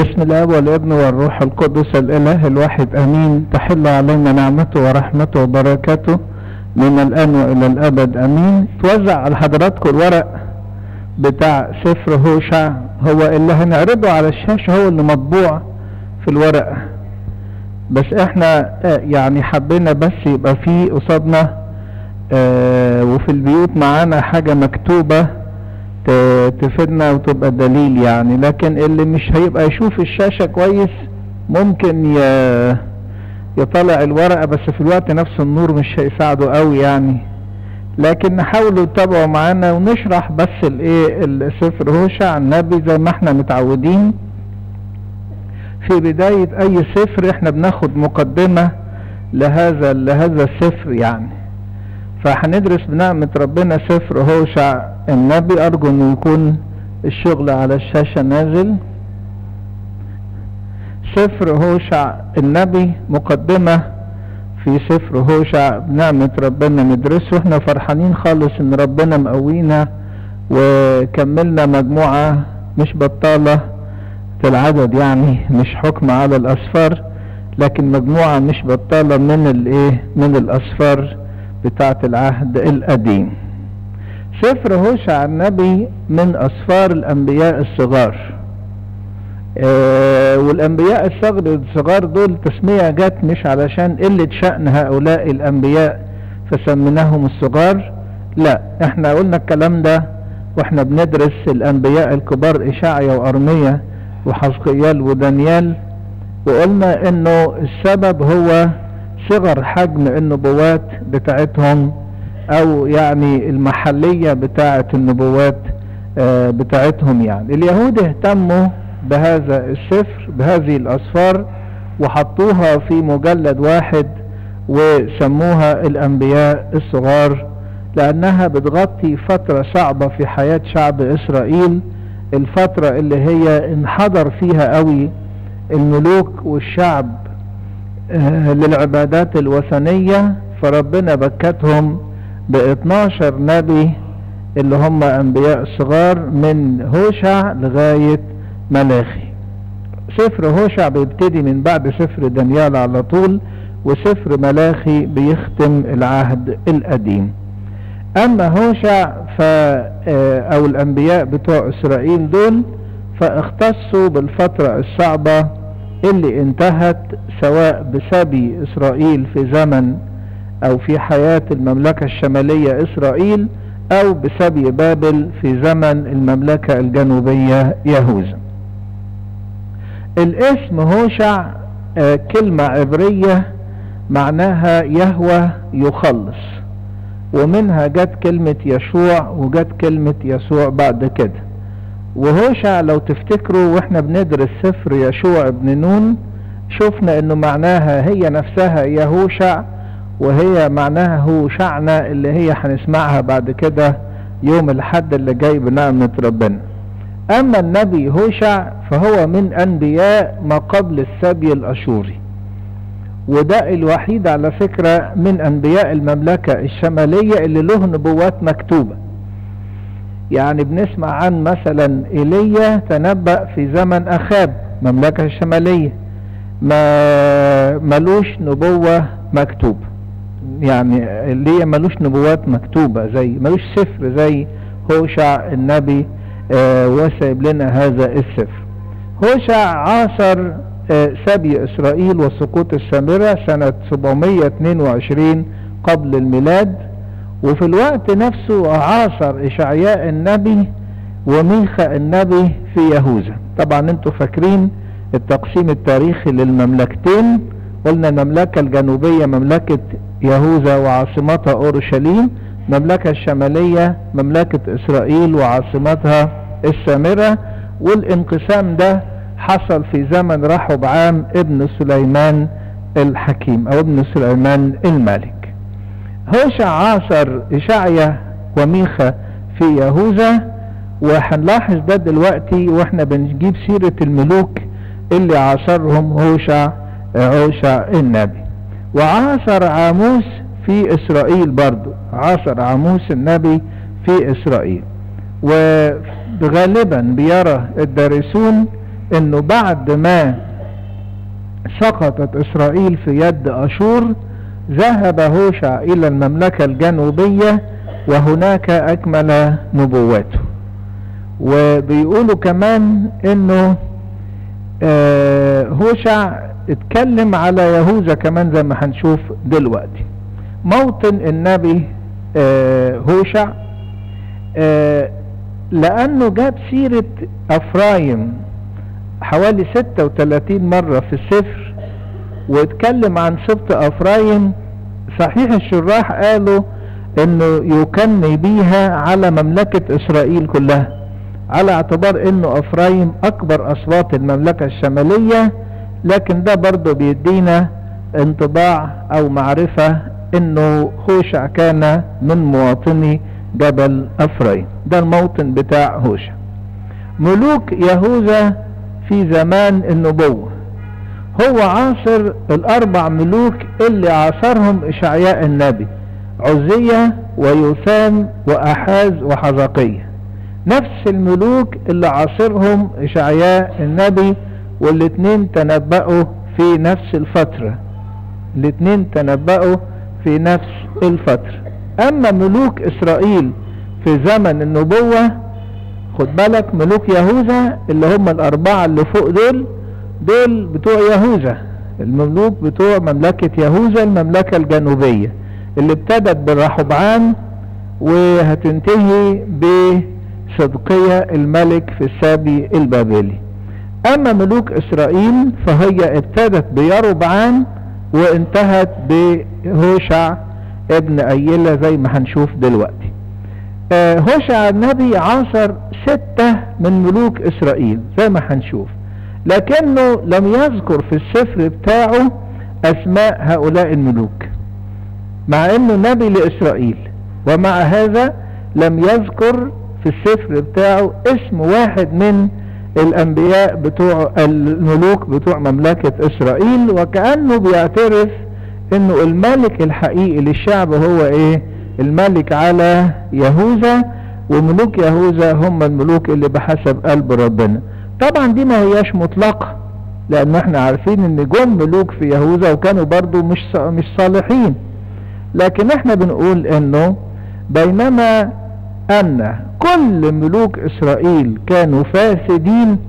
باسم الاب والابن والروح القدس الاله الواحد امين تحل علينا نعمته ورحمته وبركاته من الان والى الابد امين توزع على حضراتكم الورق بتاع سفر هوشع هو اللي هنعرضه على الشاشة هو اللي مطبوع في الورق بس احنا آه، يعني حبينا بس يبقى فيه قصادنا آه، وفي البيوت معانا حاجة مكتوبة ت- تفيدنا وتبقى دليل يعني لكن اللي مش هيبقى يشوف الشاشة كويس ممكن ي- يطلع الورقة بس في الوقت نفسه النور مش هيساعده قوي يعني لكن نحاولوا تتابعوا معانا ونشرح بس الايه السفر هوشع النبي زي ما احنا متعودين في بداية اي سفر احنا بناخد مقدمة لهذا لهذا السفر يعني فهندرس بنعمة ربنا سفر هوشع النبي ارجو انه يكون الشغل على الشاشة نازل سفر هوشع النبي مقدمة في سفر هوشع بنعمة ربنا ندرسه احنا فرحانين خالص ان ربنا مقوينا وكملنا مجموعة مش بطالة في العدد يعني مش حكم على الاسفار لكن مجموعة مش بطالة من الايه من الاسفار بتاعة العهد القديم سفر هوشع النبي من اسفار الانبياء الصغار آه، والانبياء الصغر الصغار دول تسمية جت مش علشان قلة شأن هؤلاء الانبياء فسميناهم الصغار لا احنا قلنا الكلام ده واحنا بندرس الانبياء الكبار اشعيا وارميا وحزقيال ودانيال وقلنا انه السبب هو صغر حجم النبوات بتاعتهم او يعني المحلية بتاعة النبوات آه، بتاعتهم يعني اليهود اهتموا بهذا السفر بهذه الاسفار وحطوها في مجلد واحد وسموها الانبياء الصغار لانها بتغطي فترة صعبة في حياة شعب اسرائيل الفترة اللي هي انحدر فيها قوي الملوك والشعب آه، للعبادات الوثنية فربنا بكتهم ب 12 نبي اللي هم انبياء صغار من هوشع لغاية ملاخي سفر هوشع بيبتدي من بعد سفر دانيال على طول وسفر ملاخي بيختم العهد القديم اما هوشع ف آه، او الانبياء بتوع اسرائيل دول فاختصوا بالفترة الصعبة اللي انتهت سواء بسبي اسرائيل في زمن او في حياة المملكة الشمالية اسرائيل او بسبي بابل في زمن المملكة الجنوبية يهوذا الاسم هوشع آه، كلمة عبرية معناها يهوى يخلص ومنها جت كلمة يشوع وجت كلمة يسوع بعد كده وهوشع لو تفتكروا واحنا بندرس سفر يشوع ابن نون شفنا انه معناها هي نفسها يهوشع وهي معناها هوشعنا اللي هي هنسمعها بعد كده يوم الحد اللي جاي بنعمة ربنا اما النبي هوشع فهو من انبياء ما قبل السبي الاشوري وده الوحيد على فكرة من انبياء المملكة الشمالية اللي له نبوات مكتوبة يعني بنسمع عن مثلا ايليا تنبأ في زمن اخاب المملكة الشمالية ما ملوش نبوة مكتوبة يعني ايليا ملوش نبوات مكتوبة زي ملوش سفر زي هوشع النبي آه وسايب لنا هذا السفر هوشع عاصر آه سبي اسرائيل وسقوط السامرة سنة 722 قبل الميلاد وفي الوقت نفسه عاصر اشعياء النبي وميخا النبي في يهوذا طبعا انتوا فاكرين التقسيم التاريخي للمملكتين قلنا المملكة الجنوبية مملكة يهوذا وعاصمتها اورشليم المملكة الشمالية مملكة اسرائيل وعاصمتها السامرة والانقسام ده حصل في زمن رحب عام ابن سليمان الحكيم او ابن سليمان الملك هوشع عاصر اشعيا وميخا في يهوذا وهنلاحظ ده دلوقتي واحنا بنجيب سيرة الملوك اللي عاصرهم هوشع هوشع النبي وعاصر عاموس في اسرائيل برضو عاصر عاموس النبي في اسرائيل وغالبا بيرى الدارسون انه بعد ما سقطت اسرائيل في يد اشور ذهب هوشع الى المملكة الجنوبية وهناك اكمل نبوته وبيقولوا كمان انه آه هوشع اتكلم على يهوذا كمان زي ما هنشوف دلوقتي موطن النبي آه هوشع آه لانه جاب سيرة افرايم حوالي 36 مرة في السفر واتكلم عن سبط افرايم صحيح الشراح قالوا انه يكني بيها على مملكة اسرائيل كلها على اعتبار انه افرايم اكبر اصوات المملكة الشمالية لكن ده برضه بيدينا انطباع او معرفة انه هوشع كان من مواطني جبل افرايم ده الموطن بتاع هوشع ملوك يهوذا في زمان النبوة هو عاصر الاربع ملوك اللي عاصرهم اشعياء النبي عزية ويوثام واحاز وحزقية نفس الملوك اللي عاصرهم اشعياء النبي والاتنين تنبأوا في نفس الفترة الاتنين تنبأوا في نفس الفترة اما ملوك اسرائيل في زمن النبوة خد بالك ملوك يهوذا اللي هم الاربعة اللي فوق دول دول بتوع يهوذا المملوك بتوع مملكة يهوذا المملكة الجنوبية اللي ابتدت بالرحبعان وهتنتهي بصدقية الملك في السابي البابلي اما ملوك اسرائيل فهي ابتدت بيربعان وانتهت بهوشع ابن ايلة زي ما هنشوف دلوقتي آه هوشع النبي عاصر ستة من ملوك اسرائيل زي ما هنشوف لكنه لم يذكر في السفر بتاعه اسماء هؤلاء الملوك مع انه نبي لاسرائيل ومع هذا لم يذكر في السفر بتاعه اسم واحد من الانبياء بتوع الملوك بتوع مملكة اسرائيل وكأنه بيعترف انه الملك الحقيقي للشعب هو ايه الملك على يهوذا وملوك يهوذا هم الملوك اللي بحسب قلب ربنا طبعا دي ما هياش مطلقة لان احنا عارفين ان جم ملوك في يهوذا وكانوا برضو مش مش صالحين لكن احنا بنقول انه بينما ان كل ملوك اسرائيل كانوا فاسدين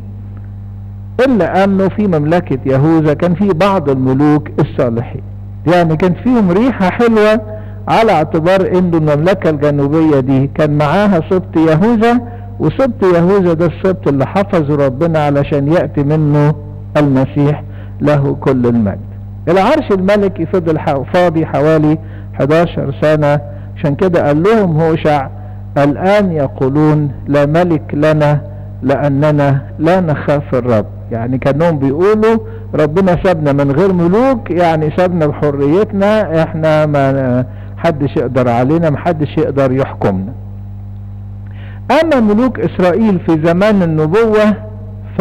الا انه في مملكة يهوذا كان في بعض الملوك الصالحين يعني كان فيهم ريحة حلوة على اعتبار انه المملكة الجنوبية دي كان معاها سبط يهوذا وسبط يهوذا ده السبط اللي حفظه ربنا علشان يأتي منه المسيح له كل المجد العرش الملكي فضل فاضي حوالي 11 سنة عشان كده قال لهم هوشع الآن يقولون لا ملك لنا لأننا لا نخاف الرب يعني كانهم بيقولوا ربنا سابنا من غير ملوك يعني سابنا بحريتنا احنا ما حدش يقدر علينا محدش يقدر يحكمنا اما ملوك اسرائيل في زمان النبوة ف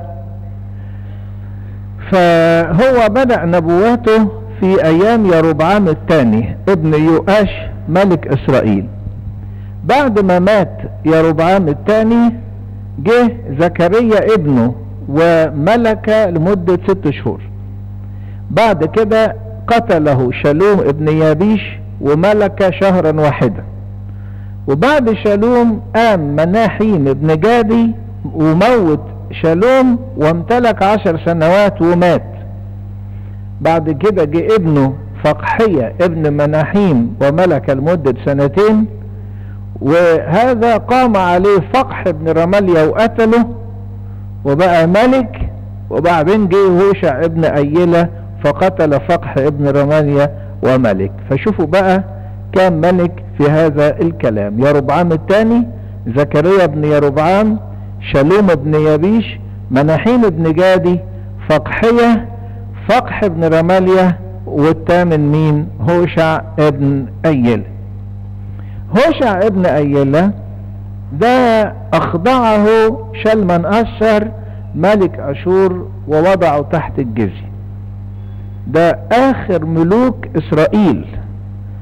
فهو بدأ نبواته في ايام يربعام الثاني ابن يؤاش ملك اسرائيل بعد ما مات يربعام الثاني جه زكريا ابنه وملك لمدة ست شهور بعد كده قتله شالوم ابن يابيش وملك شهرا واحدا وبعد شالوم قام مناحيم ابن جادي وموت شالوم وامتلك عشر سنوات ومات بعد كده جه ابنه فقحية ابن مناحيم وملك لمدة سنتين وهذا قام عليه فقح ابن رماليا وقتله وبقى ملك وبعدين جه هوشع ابن أيلة فقتل فقح ابن رماليا وملك فشوفوا بقى كان ملك في هذا الكلام يربعام الثاني زكريا بن يربعام شالوم بن يبيش مناحيم بن جادي فقحية فقح بن رماليا والثامن مين هوشع ابن أيلة هوشع ابن أيلة ده أخضعه شلمن أشر ملك أشور ووضعه تحت الجزية ده آخر ملوك إسرائيل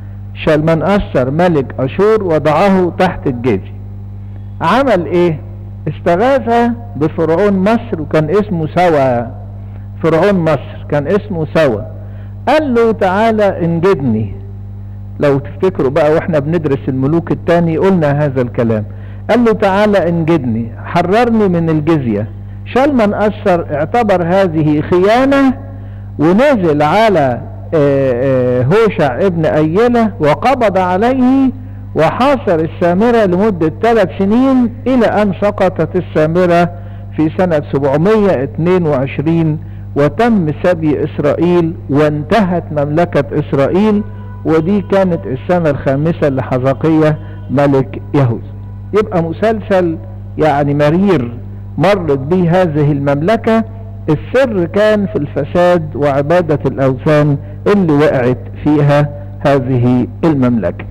شلمن أشر ملك أشور وضعه تحت الجزية عمل إيه استغاث بفرعون مصر وكان اسمه سوا فرعون مصر كان اسمه سوا قال له تعالى انجدني لو تفتكروا بقى واحنا بندرس الملوك التاني قلنا هذا الكلام قال له تعالى انجدني حررني من الجزية شال من أثر اعتبر هذه خيانة ونزل على هوشع ابن أيلة وقبض عليه وحاصر السامرة لمدة ثلاث سنين إلى أن سقطت السامرة في سنة 722 وتم سبي إسرائيل وانتهت مملكة إسرائيل ودي كانت السنة الخامسة لحزقية ملك يهوذا يبقى مسلسل يعني مرير مرت به هذه المملكة السر كان في الفساد وعبادة الأوثان اللي وقعت فيها هذه المملكة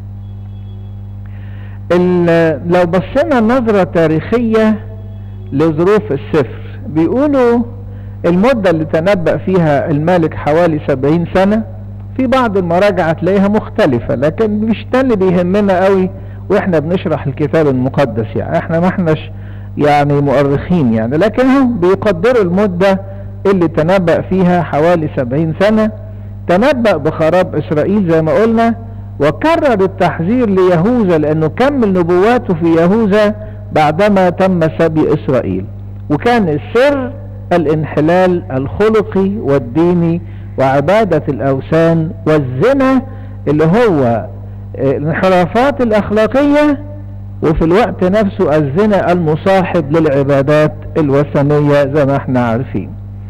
لو بصينا نظرة تاريخية لظروف السفر بيقولوا المدة اللي تنبأ فيها الملك حوالي سبعين سنة في بعض المراجع تلاقيها مختلفة لكن مش ده اللي بيهمنا قوي واحنا بنشرح الكتاب المقدس يعني احنا ما احناش يعني مؤرخين يعني لكن هم بيقدروا المدة اللي تنبأ فيها حوالي سبعين سنة تنبأ بخراب اسرائيل زي ما قلنا وكرر التحذير ليهوذا لانه كمل نبواته في يهوذا بعدما تم سبي اسرائيل وكان السر الانحلال الخلقي والديني وعبادة الاوثان والزنا اللي هو الانحرافات الاخلاقية وفي الوقت نفسه الزنا المصاحب للعبادات الوثنية زي ما احنا عارفين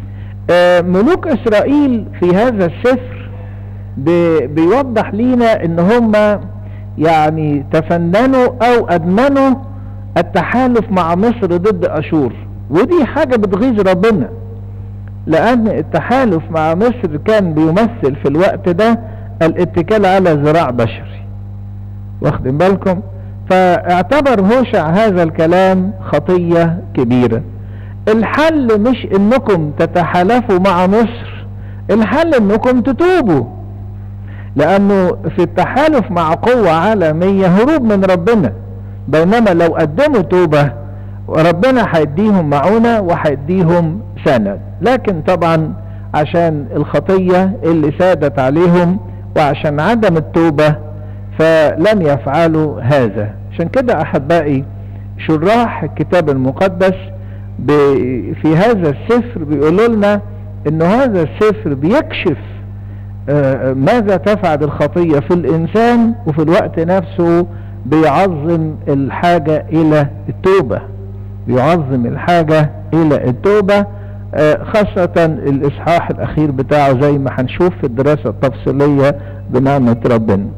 ملوك اسرائيل في هذا السفر بيوضح لينا ان هم يعني تفننوا او ادمنوا التحالف مع مصر ضد اشور ودي حاجة بتغيظ ربنا لان التحالف مع مصر كان بيمثل في الوقت ده الاتكال على ذراع بشري واخدين بالكم فاعتبر هوشع هذا الكلام خطية كبيرة الحل مش انكم تتحالفوا مع مصر الحل انكم تتوبوا لانه في التحالف مع قوة عالمية هروب من ربنا بينما لو قدموا توبة ربنا هيديهم معونة وهيديهم سند لكن طبعا عشان الخطية اللي سادت عليهم وعشان عدم التوبة فلم يفعلوا هذا عشان كده احبائي شراح الكتاب المقدس في هذا السفر بيقولوا لنا ان هذا السفر بيكشف ماذا تفعل الخطية في الانسان وفي الوقت نفسه بيعظم الحاجة الى التوبة بيعظم الحاجة الى التوبة خاصة الاصحاح الاخير بتاعه زي ما هنشوف في الدراسة التفصيلية بنعمة ربنا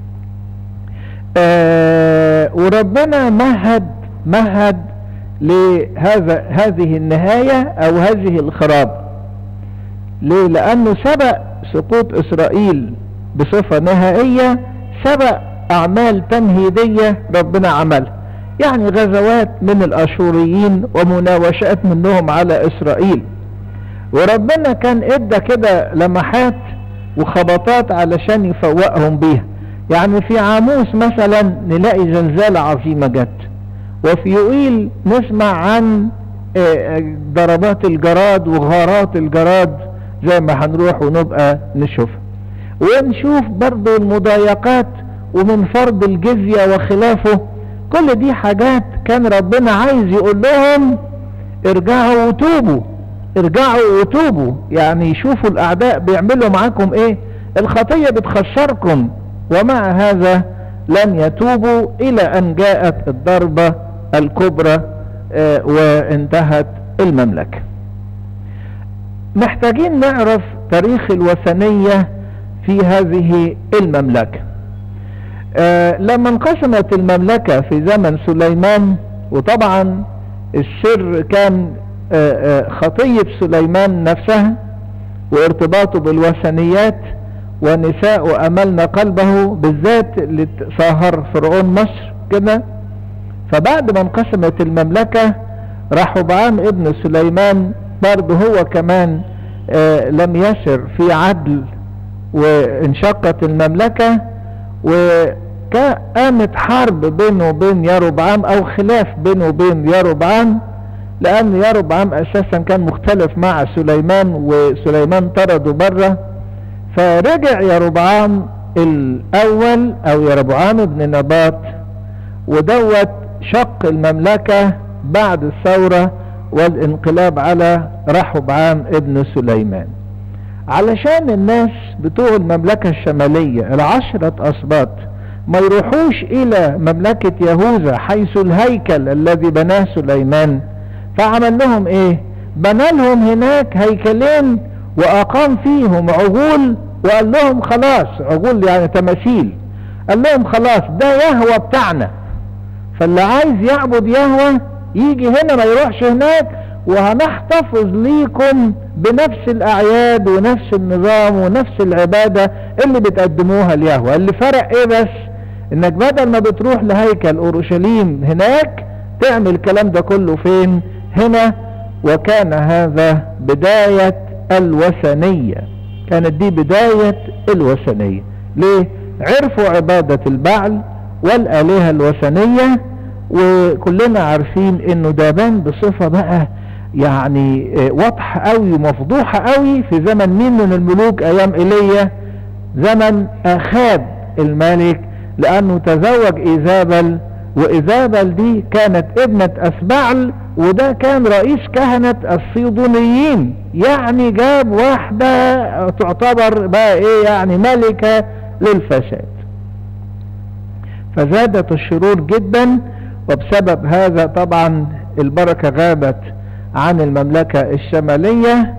آه وربنا مهد مهد لهذا هذه النهاية او هذه الخراب ليه لانه سبق سقوط اسرائيل بصفة نهائية سبق اعمال تمهيدية ربنا عملها يعني غزوات من الاشوريين ومناوشات منهم على اسرائيل وربنا كان ادى كده لمحات وخبطات علشان يفوقهم بيها يعني في عاموس مثلا نلاقي زلزال عظيمة جت وفي يوئيل نسمع عن ضربات الجراد وغارات الجراد زي ما هنروح ونبقى نشوفها ونشوف برضو المضايقات ومن فرض الجزية وخلافه كل دي حاجات كان ربنا عايز يقول لهم ارجعوا وتوبوا ارجعوا وتوبوا يعني شوفوا الاعداء بيعملوا معاكم ايه الخطية بتخسركم ومع هذا لم يتوبوا الى ان جاءت الضربة الكبرى اه وانتهت المملكة محتاجين نعرف تاريخ الوثنية في هذه المملكة اه لما انقسمت المملكة في زمن سليمان وطبعا السر كان اه خطية سليمان نفسها وارتباطه بالوثنيات ونساء أملنا قلبه بالذات اللي صاهر فرعون مصر كده فبعد ما انقسمت المملكة راح بعام ابن سليمان برضه هو كمان آه لم يسر في عدل وانشقت المملكة قامت حرب بينه وبين يربعام او خلاف بينه وبين يربعام لان يربعام اساسا كان مختلف مع سليمان وسليمان طرده بره فرجع يربعام الاول او يربعام ابن نباط ودوت شق المملكة بعد الثورة والانقلاب على رحبعام ابن سليمان علشان الناس بتوع المملكة الشمالية العشرة أسباط ما يروحوش إلى مملكة يهوذا حيث الهيكل الذي بناه سليمان فعمل لهم إيه بنى لهم هناك هيكلين وأقام فيهم عجول وقال لهم خلاص عجول يعني تماثيل قال لهم خلاص ده يهوى بتاعنا فاللي عايز يعبد يهوى يجي هنا ما يروحش هناك وهنحتفظ ليكم بنفس الاعياد ونفس النظام ونفس العبادة اللي بتقدموها ليهوى اللي فرق ايه بس انك بدل ما بتروح لهيكل اورشليم هناك تعمل الكلام ده كله فين هنا وكان هذا بداية الوثنية كانت دي بداية الوثنية ليه عرفوا عبادة البعل والآلهة الوثنية وكلنا عارفين انه ده بان بصفة بقى يعني واضحة قوي ومفضوحة قوي في زمن مين من الملوك ايام ايليا زمن اخاب الملك لانه تزوج ايزابل وايزابل دي كانت ابنة اسبعل وده كان رئيس كهنة الصيدونيين يعني جاب واحدة تعتبر بقى ايه يعني ملكة للفساد فزادت الشرور جدا وبسبب هذا طبعا البركة غابت عن المملكة الشمالية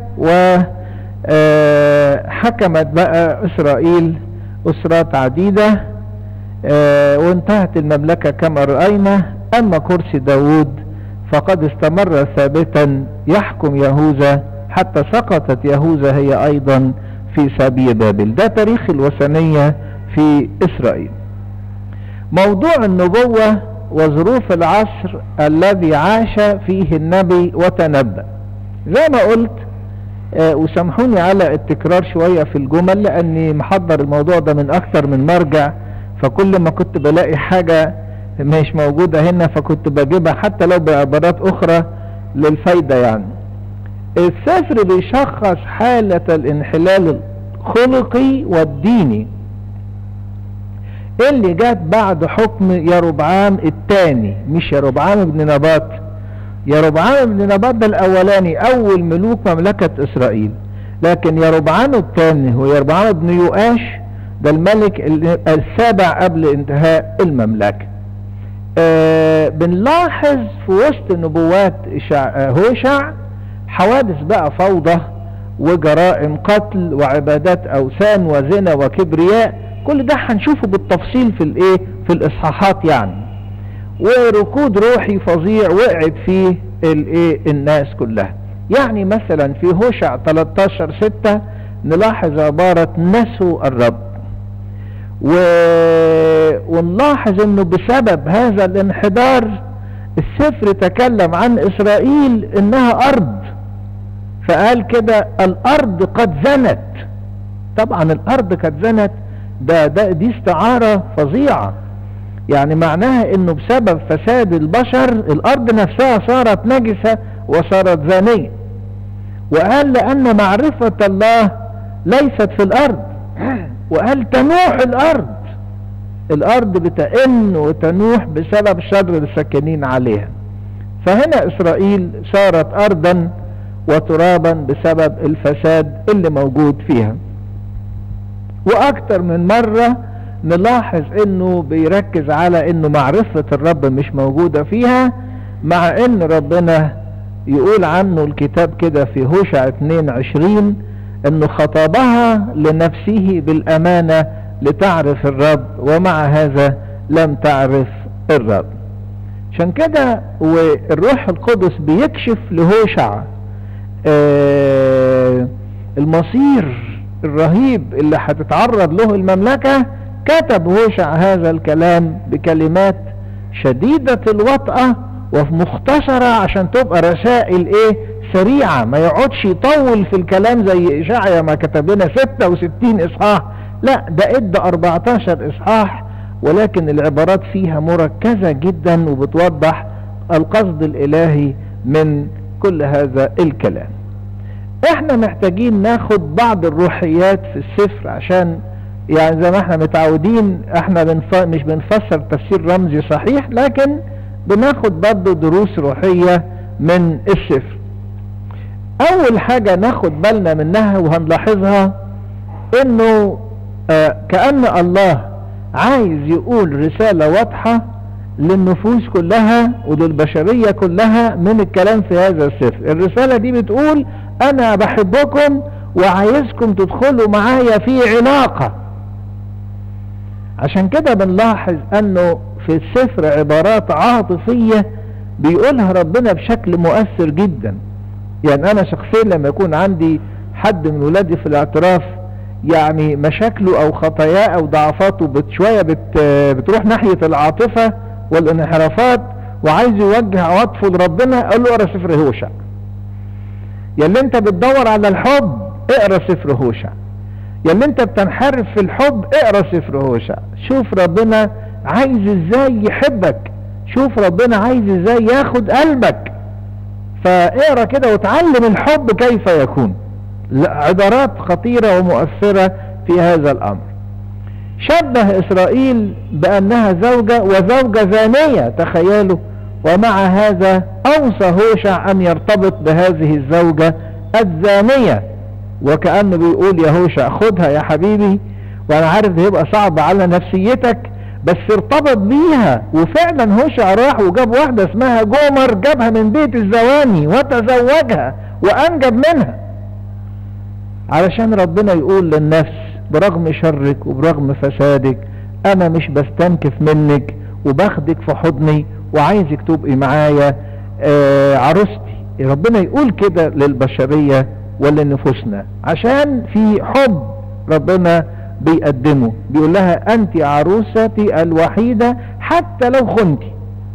وحكمت بقى اسرائيل اسرات عديدة وانتهت المملكة كما رأينا اما كرسي داود فقد استمر ثابتا يحكم يهوذا حتى سقطت يهوذا هي ايضا في سبي بابل ده تاريخ الوثنية في اسرائيل موضوع النبوة وظروف العصر الذي عاش فيه النبي وتنبأ زي ما قلت آه وسامحوني على التكرار شوية في الجمل لاني محضر الموضوع ده من اكثر من مرجع فكل ما كنت بلاقي حاجة مش موجودة هنا فكنت بجيبها حتى لو بعبارات اخرى للفايدة يعني السفر بيشخص حالة الانحلال الخلقي والديني اللي جت بعد حكم يربعام الثاني مش يربعام ابن نبات يربعام ابن نبات ده الاولاني اول ملوك مملكة اسرائيل لكن يربعام الثاني هو يربعام ابن يؤاش ده الملك السابع قبل انتهاء المملكة آه بنلاحظ في وسط نبوات هوشع حوادث بقى فوضى وجرائم قتل وعبادات اوثان وزنا وكبرياء كل ده هنشوفه بالتفصيل في الايه في الاصحاحات يعني وركود روحي فظيع وقعت فيه الايه الناس كلها يعني مثلا في هوشع 13 6 نلاحظ عبارة نسوا الرب و... ونلاحظ انه بسبب هذا الانحدار السفر تكلم عن اسرائيل انها ارض فقال كده الارض قد زنت طبعا الارض قد زنت ده, ده دي استعارة فظيعة يعني معناها انه بسبب فساد البشر الارض نفسها صارت نجسة وصارت زانية وقال لان معرفة الله ليست في الارض وقال تنوح الارض الارض بتئن وتنوح بسبب شر الساكنين عليها فهنا اسرائيل صارت ارضا وترابا بسبب الفساد اللي موجود فيها واكتر من مرة نلاحظ انه بيركز على انه معرفة الرب مش موجودة فيها مع ان ربنا يقول عنه الكتاب كده في هوشع 22 انه خطبها لنفسه بالامانة لتعرف الرب ومع هذا لم تعرف الرب عشان كده والروح القدس بيكشف لهوشع آه المصير الرهيب اللي هتتعرض له المملكة كتب هوشع هذا الكلام بكلمات شديدة الوطأة ومختصرة عشان تبقى رسائل ايه سريعة ما يقعدش يطول في الكلام زي اشعيا ما كتب لنا 66 اصحاح لا ده ادى 14 اصحاح ولكن العبارات فيها مركزة جدا وبتوضح القصد الالهي من كل هذا الكلام احنا محتاجين ناخد بعض الروحيات في السفر عشان يعني زي ما احنا متعودين احنا بنف... مش بنفسر تفسير رمزي صحيح لكن بناخد برضه دروس روحية من السفر اول حاجة ناخد بالنا منها وهنلاحظها انه آه كأن الله عايز يقول رسالة واضحة للنفوس كلها وللبشرية كلها من الكلام في هذا السفر الرسالة دي بتقول انا بحبكم وعايزكم تدخلوا معايا في علاقة عشان كده بنلاحظ انه في السفر عبارات عاطفية بيقولها ربنا بشكل مؤثر جدا يعني انا شخصيا لما يكون عندي حد من ولادي في الاعتراف يعني مشاكله او خطاياه او ضعفاته بشوية بت بتروح ناحية العاطفة والانحرافات وعايز يوجه عواطفه لربنا اقول له اقرا سفر هوشع يا اللي انت بتدور على الحب اقرا سفر هوشع يا اللي انت بتنحرف في الحب اقرا سفر هوشع شوف ربنا عايز ازاي يحبك شوف ربنا عايز ازاي ياخد قلبك فاقرا كده وتعلم الحب كيف يكون عبارات خطيرة ومؤثرة في هذا الامر شبه اسرائيل بانها زوجة وزوجة زانية تخيلوا ومع هذا اوصى هوشع ان يرتبط بهذه الزوجة الزانية وكأنه بيقول يا هوشع خدها يا حبيبي وانا عارف ده هيبقى صعب على نفسيتك بس ارتبط بيها وفعلا هوشع راح وجاب واحدة اسمها جومر جابها من بيت الزواني وتزوجها وانجب منها علشان ربنا يقول للنفس برغم شرك وبرغم فسادك انا مش بستنكف منك وباخدك في حضني وعايزك تبقي معايا آه عروستي ربنا يقول كده للبشرية ولنفوسنا عشان في حب ربنا بيقدمه بيقول لها انت عروستي الوحيدة حتى لو خنتي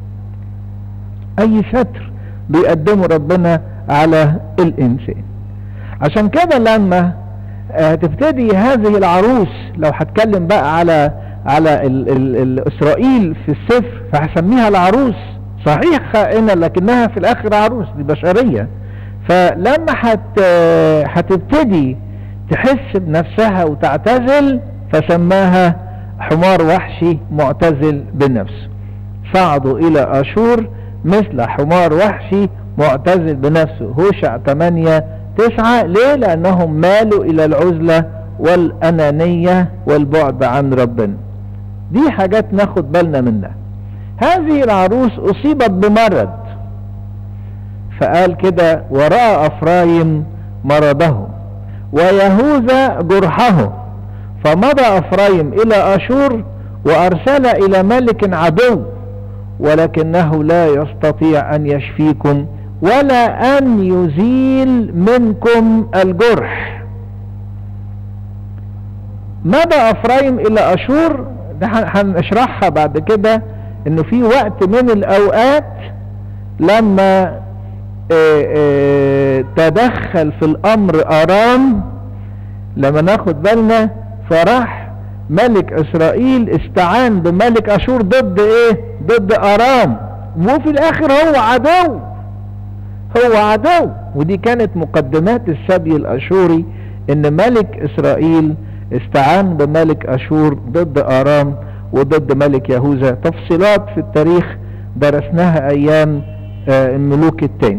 اي ستر بيقدمه ربنا على الانسان عشان كده لما هتبتدي هذه العروس لو هتكلم بقى على على ال ال ال اسرائيل في السفر فهسميها العروس صحيح خائنة لكنها في الاخر عروس دي بشرية فلما هت هتبتدي تحس بنفسها وتعتزل فسماها حمار وحشي معتزل بنفسه صعدوا الى اشور مثل حمار وحشي معتزل بنفسه هوشع 8 تسعة ليه لانهم مالوا الى العزلة والانانية والبعد عن ربنا دي حاجات ناخد بالنا منها هذه العروس اصيبت بمرض فقال كده ورأى افرايم مرضه ويهوذا جرحه فمضى افرايم الى اشور وارسل الى ملك عدو ولكنه لا يستطيع ان يشفيكم ولا ان يزيل منكم الجرح مضى افرايم الى اشور ده هنشرحها بعد كده انه في وقت من الاوقات لما اه اه تدخل في الامر ارام لما ناخد بالنا فراح ملك اسرائيل استعان بملك اشور ضد ايه ضد ارام وفي الاخر هو عدو هو عدو ودي كانت مقدمات السبي الاشوري ان ملك اسرائيل استعان بملك اشور ضد ارام وضد ملك يهوذا تفصيلات في التاريخ درسناها ايام الملوك التاني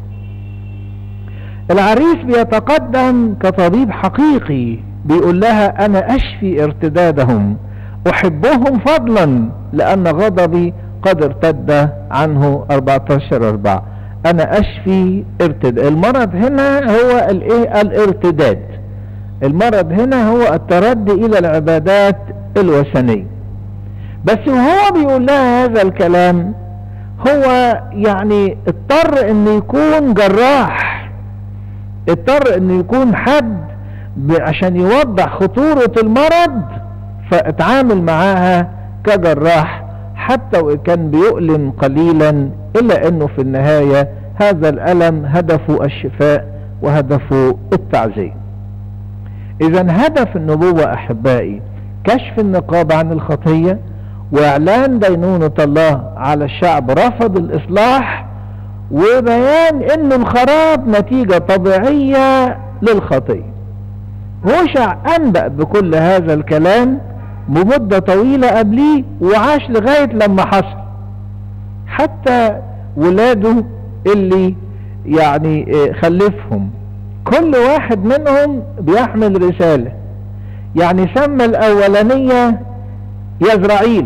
العريس بيتقدم كطبيب حقيقي بيقول لها انا اشفي ارتدادهم احبهم فضلا لان غضبي قد ارتد عنه 14 4 انا اشفي ارتداد المرض هنا هو الايه الارتداد المرض هنا هو التردي الى العبادات الوثنية بس وهو بيقول لها هذا الكلام هو يعني اضطر انه يكون جراح اضطر انه يكون حد عشان يوضح خطورة المرض فاتعامل معاها كجراح حتى وان كان بيؤلم قليلا الا انه في النهاية هذا الالم هدفه الشفاء وهدفه التعزية اذا هدف النبوة احبائي كشف النقاب عن الخطية واعلان دينونة الله على الشعب رفض الاصلاح وبيان ان الخراب نتيجة طبيعية للخطية هوشع انبأ بكل هذا الكلام بمدة طويلة قبليه وعاش لغاية لما حصل حتى ولاده اللي يعني خلفهم كل واحد منهم بيحمل رسالة يعني سمى الاولانية يزرعيل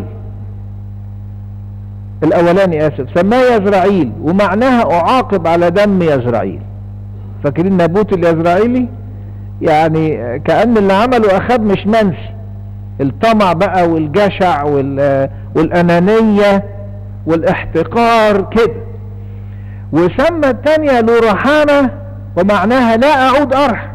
الاولاني اسف سماه يزرعيل ومعناها اعاقب على دم يزرعيل فاكرين نابوت اليزرعيلي يعني كأن اللي عمله اخاب مش منسي الطمع بقى والجشع والانانية والاحتقار كده وسمى التانية لورحانة ومعناها لا اعود ارحم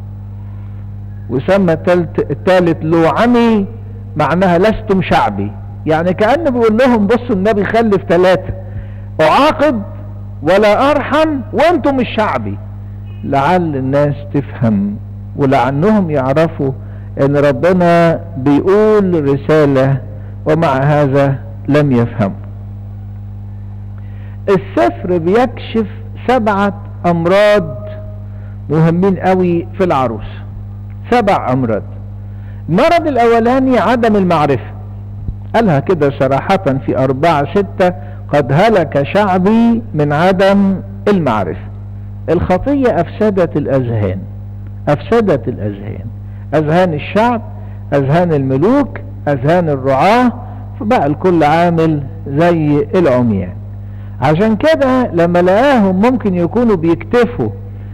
وسمى التالت, التالت لوعمي معناها لستم شعبي يعني كأنه بيقول لهم بصوا النبي خلف ثلاثة اعاقب ولا ارحم وانتم مش شعبي لعل الناس تفهم ولعنهم يعرفوا ان ربنا بيقول رسالة ومع هذا لم يفهموا السفر بيكشف سبعة امراض مهمين قوي في العروس سبع امراض المرض الاولاني عدم المعرفة قالها كده صراحة في اربعة ستة قد هلك شعبي من عدم المعرفة الخطية افسدت الاذهان افسدت الاذهان اذهان الشعب اذهان الملوك اذهان الرعاة فبقى الكل عامل زي العميان عشان كده لما لقاهم ممكن يكونوا بيكتفوا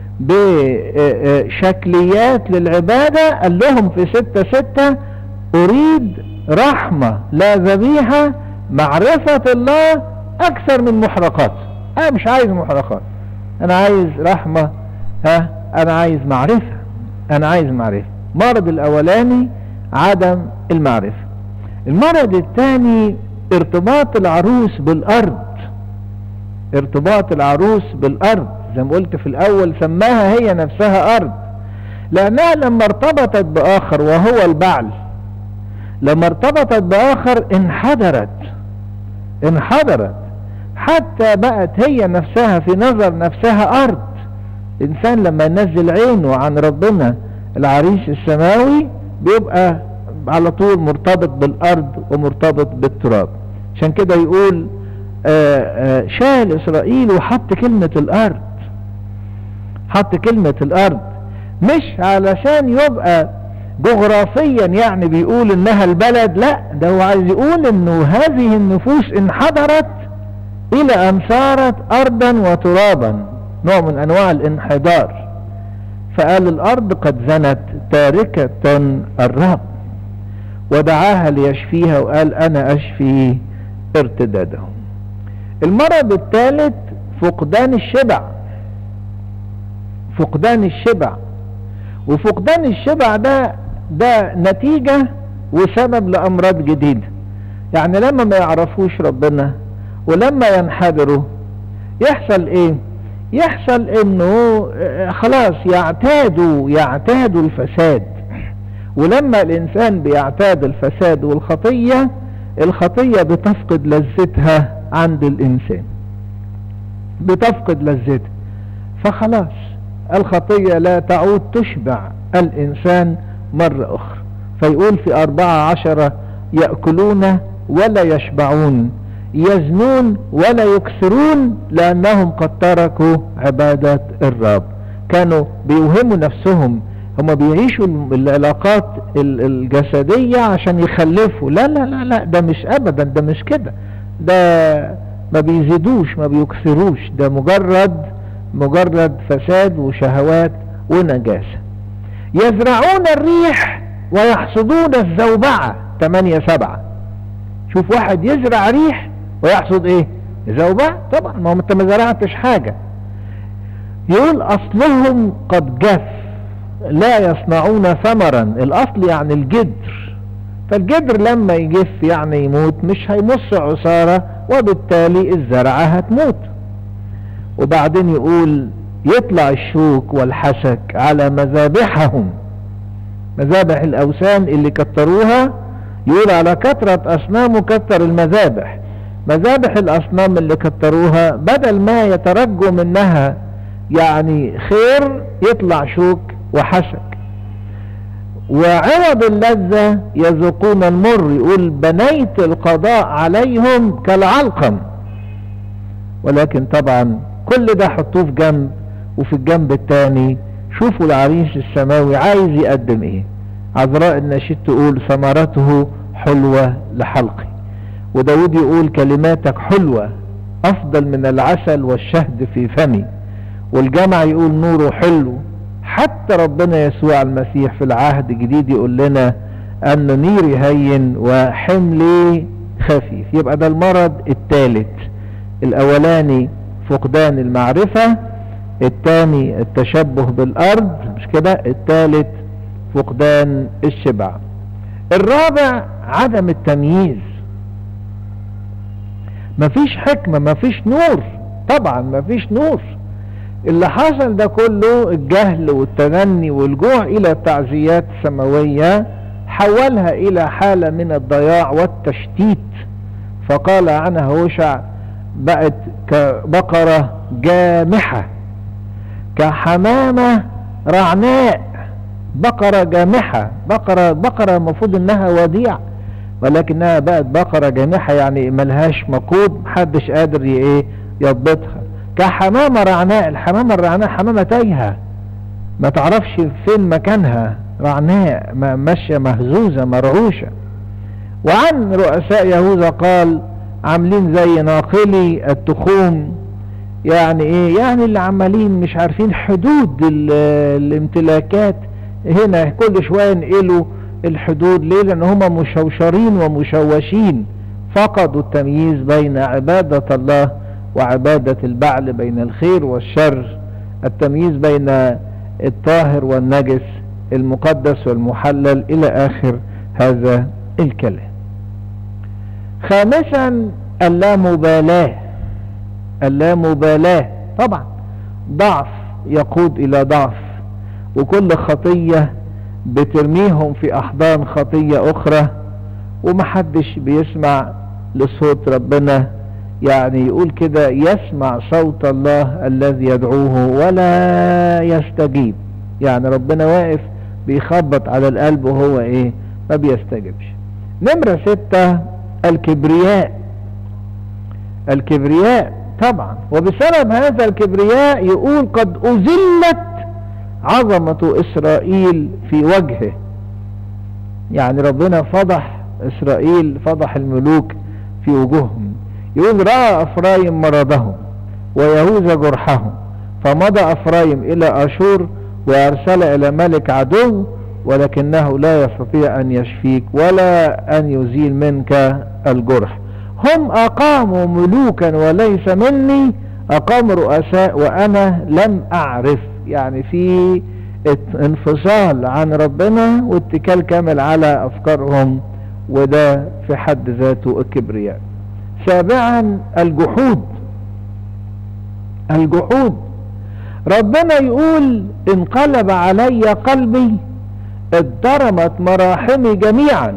بشكليات للعبادة قال لهم في ستة ستة اريد رحمة لا ذبيحة معرفة الله اكثر من محرقات انا مش عايز محرقات انا عايز رحمة ها انا عايز معرفة انا عايز معرفة المرض الاولاني عدم المعرفة المرض الثاني ارتباط العروس بالارض ارتباط العروس بالارض زي ما قلت في الاول سماها هي نفسها ارض لانها لما ارتبطت باخر وهو البعل لما ارتبطت باخر انحدرت انحدرت حتى بقت هي نفسها في نظر نفسها ارض الانسان لما ينزل عينه عن ربنا العريس السماوي بيبقى على طول مرتبط بالارض ومرتبط بالتراب عشان كده يقول آآ آآ شال اسرائيل وحط كلمة الارض حط كلمة الارض مش علشان يبقى جغرافيا يعني بيقول انها البلد لا ده هو عايز يقول انه هذه النفوس انحدرت الى ان صارت ارضا وترابا نوع من انواع الانحدار فقال الارض قد زنت تاركة الرب ودعاها ليشفيها وقال انا اشفي ارتدادهم المرض الثالث فقدان الشبع فقدان الشبع وفقدان الشبع ده ده نتيجة وسبب لأمراض جديدة يعني لما ما يعرفوش ربنا ولما ينحدروا يحصل ايه يحصل انه خلاص يعتادوا يعتادوا الفساد ولما الانسان بيعتاد الفساد والخطية الخطية بتفقد لذتها عند الانسان بتفقد لذتها فخلاص الخطية لا تعود تشبع الانسان مرة اخرى فيقول في اربعة عشرة يأكلون ولا يشبعون يزنون ولا يكسرون لانهم قد تركوا عبادة الرب كانوا بيوهموا نفسهم هم بيعيشوا العلاقات الجسدية عشان يخلفوا لا لا لا لا ده مش ابدا ده مش كده ده ما بيزيدوش ما بيكسروش ده مجرد مجرد فساد وشهوات ونجاسة يزرعون الريح ويحصدون الزوبعة 8 7 شوف واحد يزرع ريح ويحصد ايه زوبعة طبعا ما هو انت ما زرعتش حاجة يقول اصلهم قد جف لا يصنعون ثمرا الاصل يعني الجدر فالجدر لما يجف يعني يموت مش هيمص عصارة وبالتالي الزرعة هتموت وبعدين يقول يطلع الشوك والحسك على مذابحهم مذابح الاوثان اللي كتروها يقول على كثرة أصنامه كثر المذابح مذابح الأصنام اللي كتروها بدل ما يترجوا منها يعني خير يطلع شوك وحشك وعوض اللذة يذوقون المر يقول بنيت القضاء عليهم كالعلقم ولكن طبعا كل ده حطوه في جنب وفي الجنب الثاني شوفوا العريس السماوي عايز يقدم ايه عذراء النشيد تقول ثمرته حلوة لحلقي وداود يقول كلماتك حلوة افضل من العسل والشهد في فمي والجمع يقول نوره حلو حتى ربنا يسوع المسيح في العهد الجديد يقول لنا ان نيري هين وحملي خفيف يبقى ده المرض الثالث الاولاني فقدان المعرفة الثاني التشبه بالارض مش كده الثالث فقدان الشبع الرابع عدم التمييز مفيش حكمة مفيش نور طبعا مفيش نور اللي حصل ده كله الجهل والتغني والجوع الى تعزيات سماوية حولها الى حالة من الضياع والتشتيت فقال عنها هوشع بقت كبقرة جامحة كحمامة رعناء بقرة جامحة بقرة بقرة المفروض انها وديع ولكنها بقت بقرة جامحة يعني ملهاش مقود محدش قادر ايه يضبطها كحمامة رعناء الحمامة الرعناء حمامة تايهة ما تعرفش فين مكانها رعناء ماشية مهزوزة مرعوشة وعن رؤساء يهوذا قال عاملين زي ناقلي التخوم يعني ايه يعني اللي عمالين مش عارفين حدود الامتلاكات هنا كل شوية ينقلوا الحدود ليه لان هم مشوشرين ومشوشين فقدوا التمييز بين عبادة الله وعبادة البعل بين الخير والشر التمييز بين الطاهر والنجس المقدس والمحلل الى اخر هذا الكلام خامسا اللامبالاة اللامبالاة طبعا ضعف يقود الى ضعف وكل خطية بترميهم في احضان خطية اخرى ومحدش بيسمع لصوت ربنا يعني يقول كده يسمع صوت الله الذي يدعوه ولا يستجيب يعني ربنا واقف بيخبط على القلب وهو ايه ما بيستجبش نمرة ستة الكبرياء الكبرياء طبعا وبسبب هذا الكبرياء يقول قد أذلت عظمة إسرائيل في وجهه يعني ربنا فضح إسرائيل فضح الملوك في وجوههم يقول رأى أفرايم مرضهم ويهوذا جرحهم فمضى أفرايم إلى أشور وأرسل إلى ملك عدو ولكنه لا يستطيع أن يشفيك ولا أن يزيل منك الجرح هم أقاموا ملوكا وليس مني أقاموا رؤساء وأنا لم أعرف يعني في انفصال عن ربنا واتكال كامل على أفكارهم وده في حد ذاته الكبرياء سابعا الجحود الجحود ربنا يقول انقلب علي قلبي اتضرمت مراحمي جميعا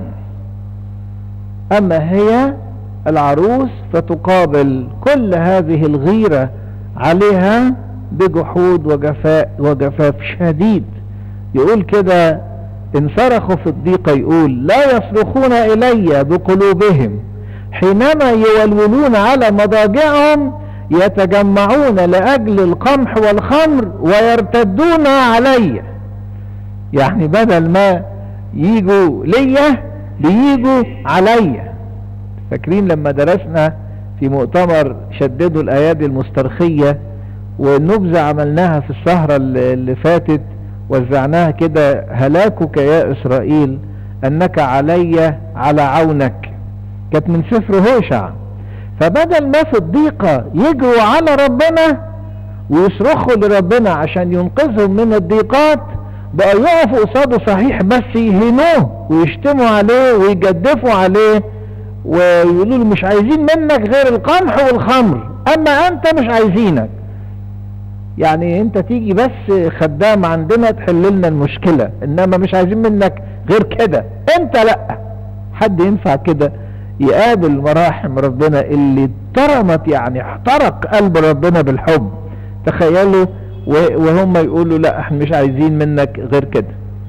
اما هي العروس فتقابل كل هذه الغيرة عليها بجحود وجفاء وجفاف شديد يقول كده ان صرخوا في الضيقة يقول لا يصرخون الي بقلوبهم حينما يولولون على مضاجعهم يتجمعون لاجل القمح والخمر ويرتدون علي يعني بدل ما يجوا ليا بيجوا عليا فاكرين لما درسنا في مؤتمر شددوا الايادي المسترخية والنبذة عملناها في السهرة اللي فاتت وزعناها كده هلاكك يا اسرائيل انك علي على عونك كانت من سفر هوشع فبدل ما في الضيقة يجروا على ربنا ويصرخوا لربنا عشان ينقذهم من الضيقات بقى يقفوا قصاده صحيح بس يهينوه ويشتموا عليه ويجدفوا عليه ويقولوا له مش عايزين منك غير القمح والخمر اما انت مش عايزينك يعني انت تيجي بس خدام عندنا تحل لنا المشكلة انما مش عايزين منك غير كده انت لا حد ينفع كده يقابل مراحم ربنا اللي اترمت يعني احترق قلب ربنا بالحب تخيلوا وهم يقولوا لا احنا مش عايزين منك غير كده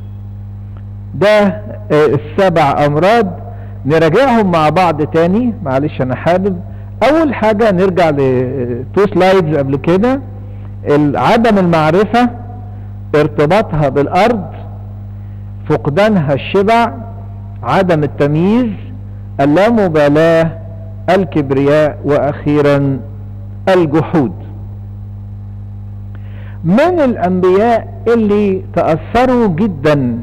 ده السبع امراض نراجعهم مع بعض تاني معلش انا حابب اول حاجة نرجع لتو سلايدز قبل كده عدم المعرفة ارتباطها بالارض فقدانها الشبع عدم التمييز اللامبالاة الكبرياء واخيرا الجحود من الانبياء اللي تأثروا جدا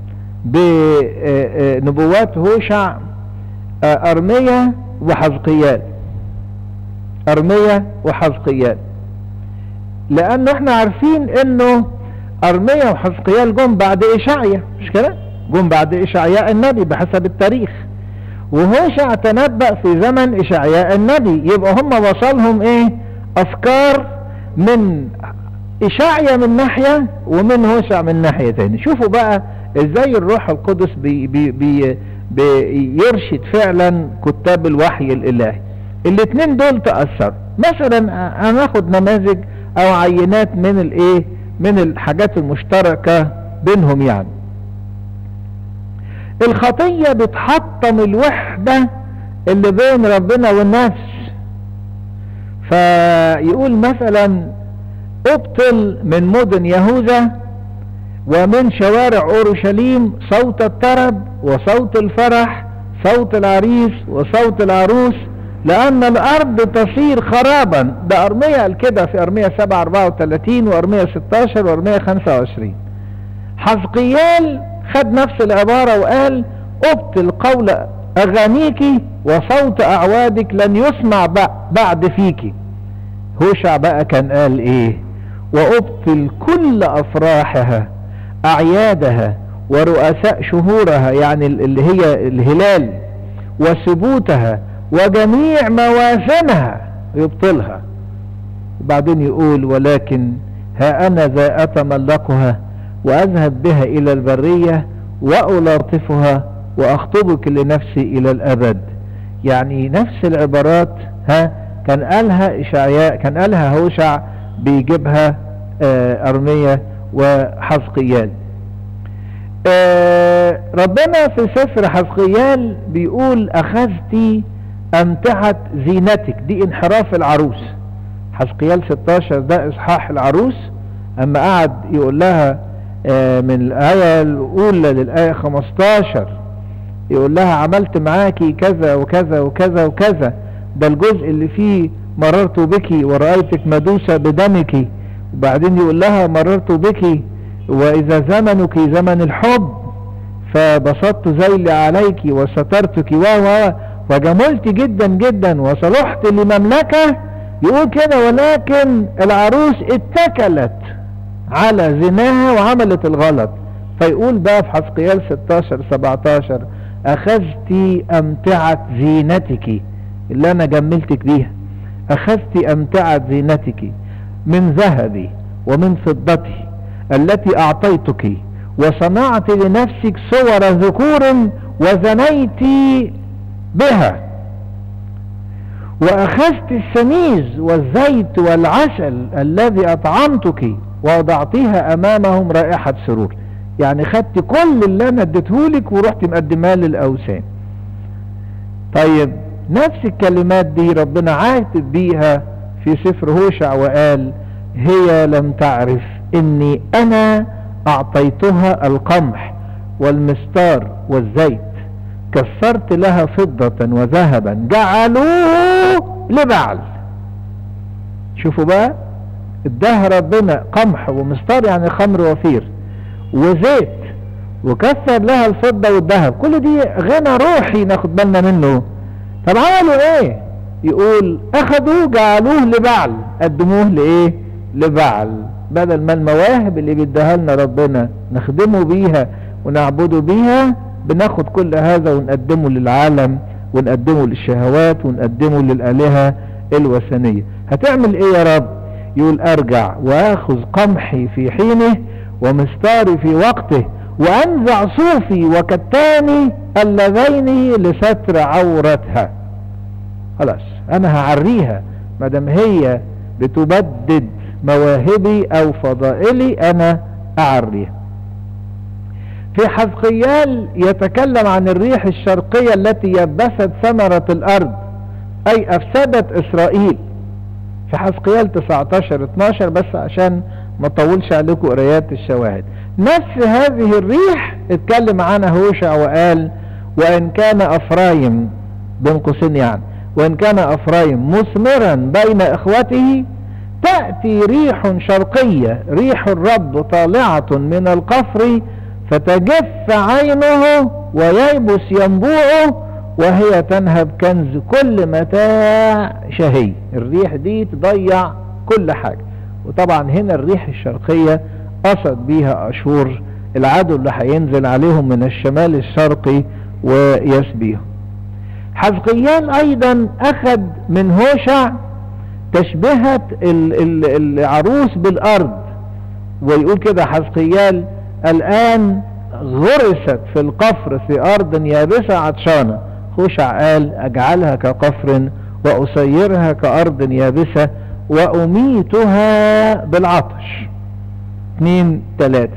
بنبوات هوشع ارميا وحزقيال ارميا وحزقيال لانه احنا عارفين انه ارميا وحزقيال جم بعد اشعيا مش كده جم بعد اشعياء النبي بحسب التاريخ وهوشع تنبأ في زمن اشعياء النبي يبقى هم وصلهم ايه افكار من اشعيا من ناحية ومن هوشع من ناحية تاني شوفوا بقى ازاي الروح القدس بي بي بي بيرشد فعلا كتاب الوحي الالهي الاثنين دول تأثروا مثلا هناخد نماذج او عينات من الايه من الحاجات المشتركة بينهم يعني الخطية بتحطم الوحدة اللي بين ربنا والنفس فيقول مثلا ابطل من مدن يهوذا ومن شوارع اورشليم صوت الطرب وصوت الفرح صوت العريس وصوت العروس لان الارض تصير خرابا ده ارمية قال كده في ارمية 7 34 وارمية 16 وارمية 25 حزقيال خد نفس العبارة وقال ابطل قول اغانيك وصوت اعوادك لن يسمع بعد فيك هوشع بقى كان قال ايه وابطل كل افراحها اعيادها ورؤساء شهورها يعني اللي هي الهلال وثبوتها وجميع مواسمها يبطلها وبعدين يقول ولكن ها انا ذا اتملقها واذهب بها الى البرية والطفها واخطبك لنفسي الى الابد يعني نفس العبارات ها كان قالها اشعياء كان قالها هوشع بيجيبها آه ارمية وحزقيال آه ربنا في سفر حزقيال بيقول اخذتي امتعة زينتك دي انحراف العروس حزقيال 16 ده اصحاح العروس اما قعد يقول لها آه من الاية الاولى للاية 15 يقول لها عملت معاكي كذا وكذا وكذا وكذا ده الجزء اللي فيه مررت بك ورأيتك مدوسة بدمك وبعدين يقول لها مررت بك واذا زمنك زمن الحب فبسطت ذيلي عليك وسترتك و وجملت جدا جدا وصلحت لمملكة يقول كده ولكن العروس اتكلت على زناها وعملت الغلط فيقول بقى في حسقيال 16 17 اخذت امتعة زينتك اللي انا جملتك بيها اخذت امتعة زينتك من ذهبي ومن فضتي التي اعطيتك وصنعت لنفسك صور ذكور وزنيت بها واخذت السميز والزيت والعسل الذي اطعمتك ووضعتها امامهم رائحة سرور يعني خدت كل اللي انا اديتهولك ورحت مقدمها للاوثان طيب نفس الكلمات دي ربنا عاتب بيها في سفر هوشع وقال هي لم تعرف اني انا اعطيتها القمح والمستار والزيت كسرت لها فضة وذهبا جعلوه لبعل شوفوا بقى اداها ربنا قمح ومستار يعني خمر وفير وزيت وكسر لها الفضة والذهب كل دي غنى روحي ناخد بالنا منه طب عملوا ايه يقول اخذوا جعلوه لبعل قدموه لايه لبعل بدل ما المواهب اللي بيديها لنا ربنا نخدمه بيها ونعبده بيها بناخد كل هذا ونقدمه للعالم ونقدمه للشهوات ونقدمه للآلهة الوثنية هتعمل ايه يا رب يقول ارجع واخذ قمحي في حينه ومستاري في وقته وانزع صوفي وكتاني اللذين لستر عورتها خلاص انا هعريها مادام هي بتبدد مواهبي او فضائلي انا اعريها في حزقيال يتكلم عن الريح الشرقية التي يبست ثمرة الارض اي افسدت اسرائيل في حزقيال 19 12 بس عشان ما اطولش عليكم قرايات الشواهد نفس هذه الريح اتكلم عنها هوشع وقال وان كان افرايم بين قوسين يعني وان كان افرايم مثمرا بين اخوته تأتي ريح شرقية ريح الرب طالعة من القفر فتجف عينه وييبس ينبوعه وهي تنهب كنز كل متاع شهي الريح دي تضيع كل حاجة وطبعا هنا الريح الشرقية قصد بيها أشور العدو اللي هينزل عليهم من الشمال الشرقي ويسبيهم حزقيال أيضا أخذ من هوشع تشبهت العروس بالأرض ويقول كده حزقيال الآن غرست في القفر في أرض يابسة عطشانة هوشع قال أجعلها كقفر وأسيرها كأرض يابسة وأميتها بالعطش اثنين ثلاثة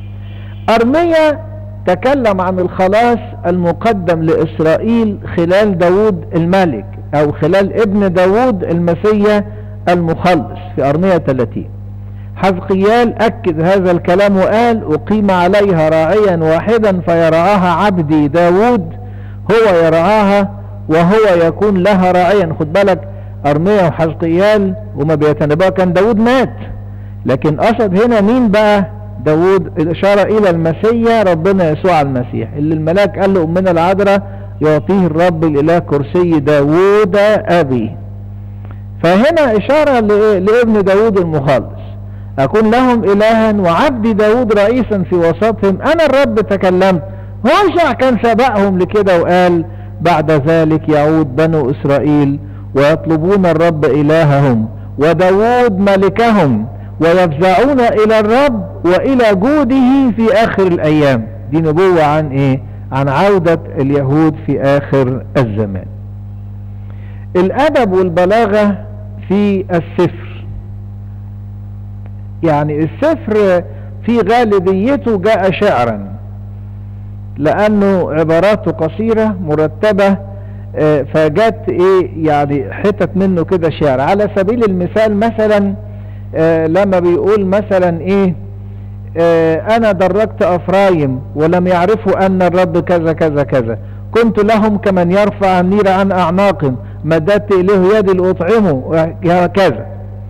أرمية تكلم عن الخلاص المقدم لإسرائيل خلال داود الملك أو خلال ابن داود المسيا المخلص في أرمية 30 حزقيال أكد هذا الكلام وقال أقيم عليها راعيا واحدا فيرعاها عبدي داود هو يرعاها وهو يكون لها راعيا خد بالك أرمية وحزقيال وما بيتنبأ كان داود مات لكن قصد هنا مين بقى داود الإشارة إلى المسيا ربنا يسوع المسيح اللي الملاك قال له أمنا العذراء يعطيه الرب الإله كرسي داود أبي فهنا إشارة لابن داود المخلص أكون لهم إلها وعبدي داود رئيسا في وسطهم أنا الرب تكلمت هوشع كان سبقهم لكده وقال بعد ذلك يعود بنو إسرائيل ويطلبون الرب إلههم وداود ملكهم ويفزعون إلى الرب وإلى جوده في آخر الأيام دي نبوة عن إيه عن عودة اليهود في آخر الزمان الأدب والبلاغة في السفر يعني السفر في غالبيته جاء شعرا لأنه عباراته قصيرة مرتبة فجت ايه يعني حتت منه كده شعر على سبيل المثال مثلا لما بيقول مثلا ايه انا درجت افرايم ولم يعرفوا ان الرب كذا كذا كذا كنت لهم كمن يرفع النير عن اعناقهم مددت اليه يدي لاطعمه وهكذا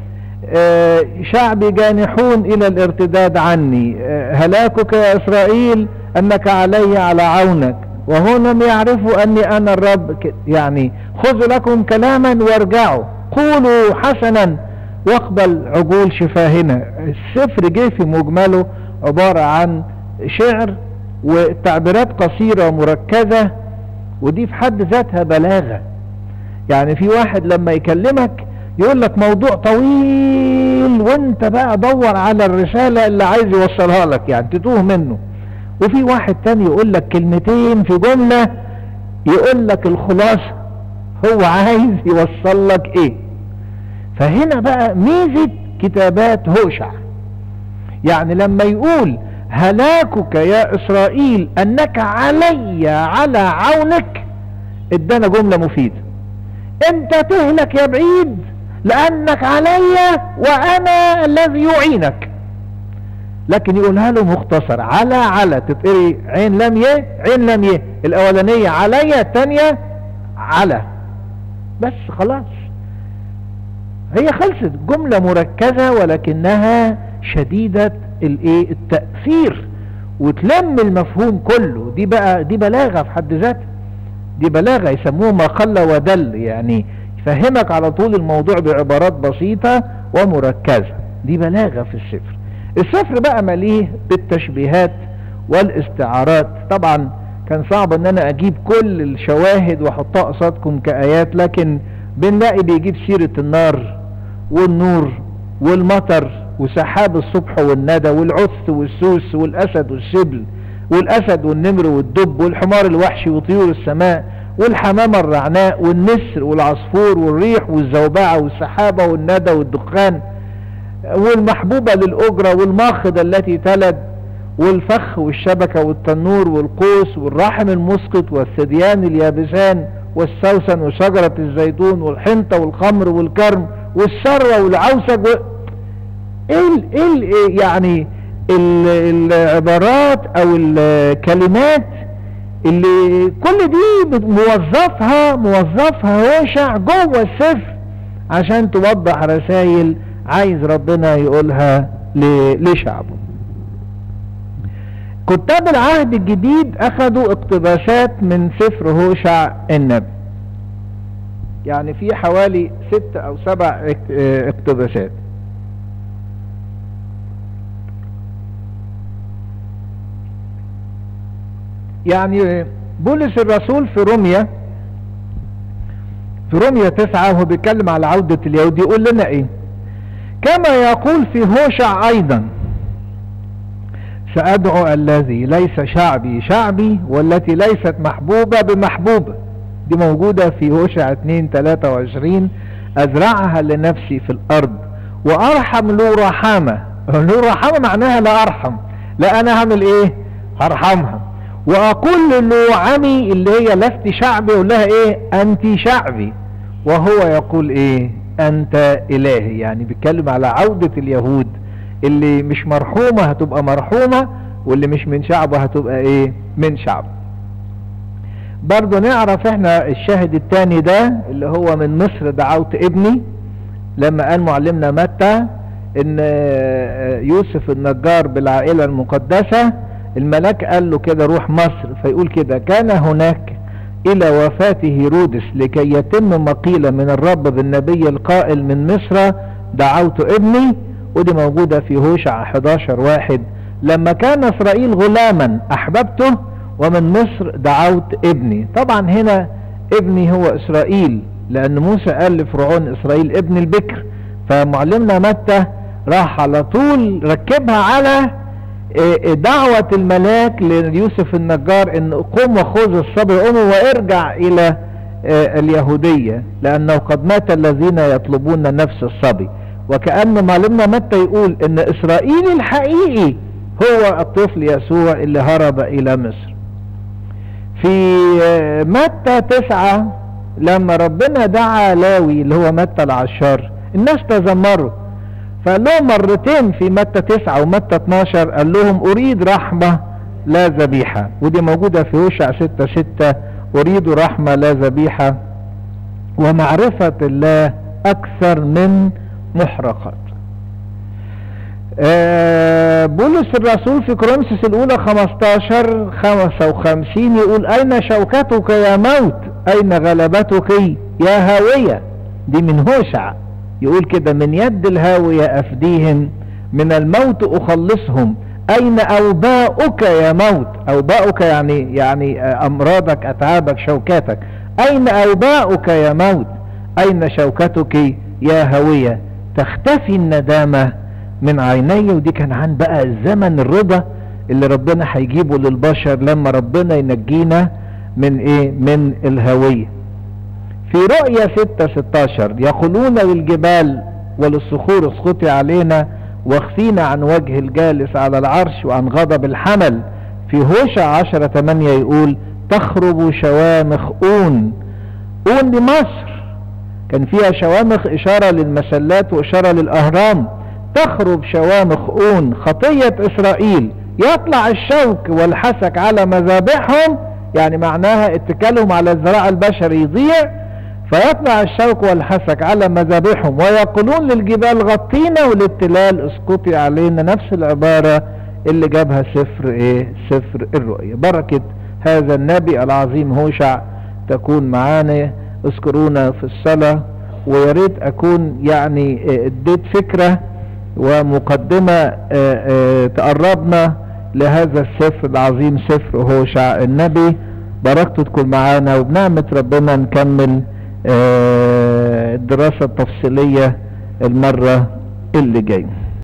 شعبي جانحون الى الارتداد عني هلاكك يا اسرائيل انك علي على عونك وهم يعرفوا اني انا الرب يعني خذوا لكم كلاما وارجعوا قولوا حسنا واقبل عجول شفاهنا السفر جه في مجمله عبارة عن شعر وتعبيرات قصيرة ومركزة ودي في حد ذاتها بلاغة يعني في واحد لما يكلمك يقول لك موضوع طويل وانت بقى دور على الرسالة اللي عايز يوصلها لك يعني تتوه منه وفي واحد تاني يقول لك كلمتين في جملة يقول لك الخلاصة هو عايز يوصل لك ايه فهنا بقى ميزة كتابات هوشع يعني لما يقول هلاكك يا اسرائيل انك علي على عونك ادانا جملة مفيدة انت تهلك يا بعيد لانك علي وانا الذي يعينك لكن يقولها له مختصر على على تتقري عين لم ي عين لم ي الاولانية علي الثانية على بس خلاص هي خلصت جملة مركزة ولكنها شديدة الايه التأثير وتلم المفهوم كله دي بقى دي بلاغة في حد ذاتها دي بلاغة يسموه ما قل ودل يعني يفهمك على طول الموضوع بعبارات بسيطة ومركزة دي بلاغة في السفر السفر بقى مليه بالتشبيهات والاستعارات طبعا كان صعب ان انا اجيب كل الشواهد واحطها قصادكم كايات لكن بنلاقي بيجيب سيرة النار والنور والمطر وسحاب الصبح والندى والعث والسوس والاسد والسبل والاسد والنمر والدب والحمار الوحشي وطيور السماء والحمامة الرعناء والنسر والعصفور والريح والزوبعة والسحابة والندى والدخان والمحبوبة للأجرة والماخضة التي تلد والفخ والشبكة والتنور والقوس والرحم المسقط والثديان اليابسان والسوسن وشجرة الزيتون والحنطة والخمر والكرم والسروة والعوسج و... ال ال يعني ال العبارات او الكلمات اللي كل دي موظفها موظفها هوشع جوه السفر عشان توضح رسائل عايز ربنا يقولها لشعبه كتاب العهد الجديد اخذوا اقتباسات من سفر هوشع النبي يعني في حوالي ست او سبع اقتباسات يعني بولس الرسول في روميا في روميا تسعة وهو بيتكلم على عودة اليهود يقول لنا ايه كما يقول في هوشع ايضا سأدعو الذي ليس شعبي شعبي والتي ليست محبوبة بمحبوبة دي موجودة في هوشع 2 23 أزرعها لنفسي في الأرض وأرحم له رحامة له رحامة معناها لا أرحم لا أنا هعمل إيه هرحمها وأقول له عمي اللي هي لست شعبي يقول لها إيه أنت شعبي وهو يقول إيه أنت إلهي يعني بيتكلم على عودة اليهود اللي مش مرحومة هتبقى مرحومة واللي مش من شعبه هتبقى ايه من شعب برضو نعرف احنا الشاهد التاني ده اللي هو من مصر دعوت ابني لما قال معلمنا متى ان يوسف النجار بالعائلة المقدسة الملاك قال له كده روح مصر فيقول كده كان هناك الى وفاة هيرودس لكي يتم مقيلة من الرب بالنبي القائل من مصر دعوت ابني ودي موجودة في هوشع 11 واحد لما كان اسرائيل غلاما احببته ومن مصر دعوت ابني طبعا هنا ابني هو اسرائيل لان موسى قال لفرعون اسرائيل ابن البكر فمعلمنا متى راح على طول ركبها على دعوة الملاك ليوسف النجار ان قم وخذ الصبي امه وارجع الى اليهودية لانه قد مات الذين يطلبون نفس الصبي وكأن معلمنا متى يقول ان اسرائيل الحقيقي هو الطفل يسوع اللي هرب الى مصر في متى تسعة لما ربنا دعا لاوي اللي هو متى العشار الناس تذمروا فقال لهم مرتين في متى تسعة ومتى 12 قال لهم اريد رحمة لا ذبيحة ودي موجودة في هوشع ستة ستة اريد رحمة لا ذبيحة ومعرفة الله اكثر من محرقات آه بولس الرسول في كورنثوس الاولى 15 55 يقول اين شوكتك يا موت اين غلبتك يا هاوية دي من هوشع يقول كده من يد الهاوية افديهم من الموت اخلصهم اين اوباؤك يا موت اوباؤك يعني يعني امراضك اتعابك شوكاتك اين اوباؤك يا موت اين شوكتك يا هوية تختفي الندامة من عيني ودي كان عن بقى الزمن الرضا اللي ربنا هيجيبه للبشر لما ربنا ينجينا من ايه من الهوية في رؤية ستة ستاشر يقولون للجبال وللصخور اسقطي علينا واخفينا عن وجه الجالس على العرش وعن غضب الحمل في هوشع عشرة تمانية يقول تخرج شوامخ اون اون دي مصر كان فيها شوامخ اشارة للمسلات واشارة للاهرام تخرج شوامخ اون خطية اسرائيل يطلع الشوك والحسك على مذابحهم يعني معناها اتكالهم على الزراع البشري يضيع فيطلع الشوك والحسك على مذابحهم ويقولون للجبال غطينا وللتلال اسقطي علينا نفس العبارة اللي جابها سفر ايه سفر الرؤية بركة هذا النبي العظيم هوشع تكون معانا اذكرونا في الصلاة ويا ريت اكون يعني اديت فكرة ومقدمة اه اه تقربنا لهذا السفر العظيم سفر هوشع النبي بركته تكون معانا وبنعمة ربنا نكمل اه الدراسة التفصيلية المرة اللي جايه